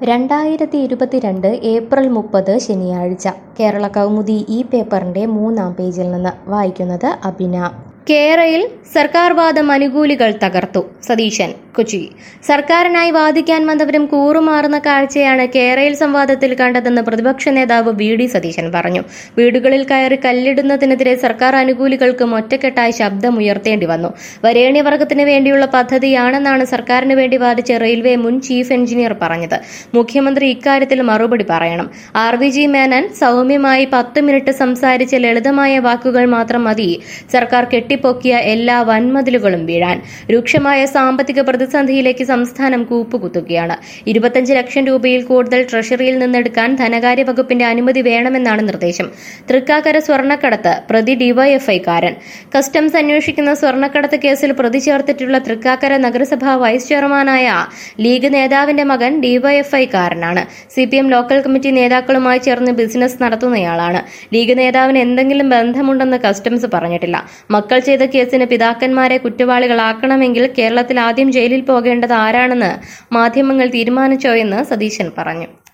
രണ്ടായിരത്തി ഇരുപത്തിരണ്ട് ഏപ്രിൽ മുപ്പത് ശനിയാഴ്ച കേരള കൗമുദി ഈ പേപ്പറിന്റെ മൂന്നാം പേജിൽ നിന്ന് വായിക്കുന്നത് അഭിന കേരയിൽ സർക്കാർ വാദം അനുകൂലികൾ തകർത്തു സതീശൻ കൊച്ചി സർക്കാരിനായി വാദിക്കാൻ വന്നവരും കൂറുമാറുന്ന കാഴ്ചയാണ് കേരയിൽ സംവാദത്തിൽ കണ്ടതെന്ന് പ്രതിപക്ഷ നേതാവ് വി ഡി സതീശൻ പറഞ്ഞു വീടുകളിൽ കയറി കല്ലിടുന്നതിനെതിരെ സർക്കാർ അനുകൂലികൾക്കും ഒറ്റക്കെട്ടായി ശബ്ദമുയർത്തേണ്ടി വന്നു വരേണ്യവർഗത്തിന് വേണ്ടിയുള്ള പദ്ധതിയാണെന്നാണ് സർക്കാരിന് വേണ്ടി വാദിച്ച റെയിൽവേ മുൻ ചീഫ് എഞ്ചിനീയർ പറഞ്ഞത് മുഖ്യമന്ത്രി ഇക്കാര്യത്തിൽ മറുപടി പറയണം ആർ വി ജി മേനൻ സൗമ്യമായി പത്ത് മിനിറ്റ് സംസാരിച്ച ലളിതമായ വാക്കുകൾ മാത്രം മതി സർക്കാർ കെട്ടിപ്പൊക്കിയ എല്ലാ വൻമതിലുകളും വീഴാൻ രൂക്ഷമായ സാമ്പത്തിക പ്രതിസന്ധിയിലേക്ക് സംസ്ഥാനം കൂപ്പുകുത്തുകയാണ് ഇരുപത്തഞ്ച് ലക്ഷം രൂപയിൽ കൂടുതൽ ട്രഷറിയിൽ നിന്നെടുക്കാൻ ധനകാര്യ വകുപ്പിന്റെ അനുമതി വേണമെന്നാണ് നിർദ്ദേശം തൃക്കാക്കര സ്വർണ്ണക്കടത്ത് പ്രതി ഡിവൈഎഫ്ഐക്കാരൻ കസ്റ്റംസ് അന്വേഷിക്കുന്ന സ്വർണ്ണക്കടത്ത് കേസിൽ പ്രതി ചേർത്തിട്ടുള്ള തൃക്കാക്കര നഗരസഭാ വൈസ് ചെയർമാനായ ലീഗ് നേതാവിന്റെ മകൻ ഡിവൈഎഫ്ഐക്കാരനാണ് C P M local committee നേതാക്കളുമായി ചേർന്ന് ബിസിനസ് നടത്തുന്നയാളാണ് ലീഗ് നേതാവിന് എന്തെങ്കിലും ബന്ധമുണ്ടെന്ന് കസ്റ്റംസ് പറഞ്ഞിട്ടില്ല മക്കൾ ചെയ്ത കേസിന് പിതാക്കന്മാരെ കുറ്റവാളികളാക്കണമെങ്കിൽ കേരളത്തിൽ ആദ്യം ജയിലിൽ പോകേണ്ടത് ആരാണെന്ന് മാധ്യമങ്ങൾ തീരുമാനിച്ചോ എന്ന് സതീശൻ പറഞ്ഞു